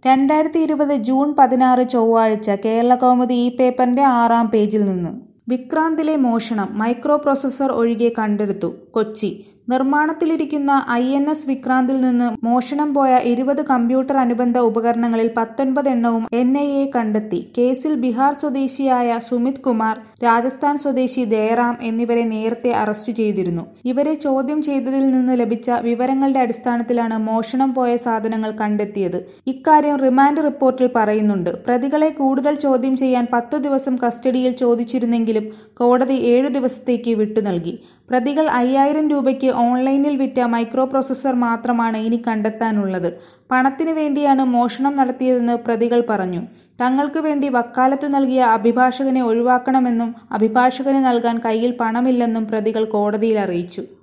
രണ്ടായിരത്തി ഇരുപത് ജൂൺ പതിനാറ് ചൊവ്വാഴ്ച കേരളകൗമുദി ഈ പേപ്പറിന്റെ ആറാം പേജിൽ നിന്ന് വിക്രാന്തിലെ മോഷണം മൈക്രോ പ്രോസസർ ഒഴികെ കണ്ടെടുത്തു കൊച്ചി നിർമ്മാണത്തിലിരിക്കുന്ന ഐ എൻ എസ് വിക്രാന്തിൽ നിന്ന് മോഷണം പോയ ഇരുപത് കമ്പ്യൂട്ടർ അനുബന്ധ ഉപകരണങ്ങളിൽ പത്തൊൻപത് എണ്ണവും എൻ ഐ എ കണ്ടെത്തി കേസിൽ ബിഹാർ സ്വദേശിയായ സുമിത് കുമാർ രാജസ്ഥാൻ സ്വദേശി ദയറാം എന്നിവരെ നേരത്തെ അറസ്റ്റ് ചെയ്തിരുന്നു ഇവരെ ചോദ്യം ചെയ്തതിൽ നിന്ന് ലഭിച്ച വിവരങ്ങളുടെ അടിസ്ഥാനത്തിലാണ് മോഷണം പോയ സാധനങ്ങൾ കണ്ടെത്തിയത് ഇക്കാര്യം റിമാൻഡ് റിപ്പോർട്ടിൽ പറയുന്നുണ്ട് പ്രതികളെ കൂടുതൽ ചോദ്യം ചെയ്യാൻ പത്തു ദിവസം കസ്റ്റഡിയിൽ ചോദിച്ചിരുന്നെങ്കിലും കോടതി ഏഴു ദിവസത്തേക്ക് വിട്ടു നൽകി പ്രതികൾ അയ്യായിരം രൂപയ്ക്ക് ഓൺലൈനിൽ വിറ്റ മൈക്രോ പ്രോസസർ മാത്രമാണ് ഇനി കണ്ടെത്താനുള്ളത് പണത്തിന് വേണ്ടിയാണ് മോഷണം നടത്തിയതെന്ന് പ്രതികൾ പറഞ്ഞു തങ്ങൾക്ക് വേണ്ടി വക്കാലത്ത് നൽകിയ അഭിഭാഷകനെ ഒഴിവാക്കണമെന്നും അഭിഭാഷകന് നൽകാൻ കയ്യിൽ പണമില്ലെന്നും പ്രതികൾ കോടതിയിൽ അറിയിച്ചു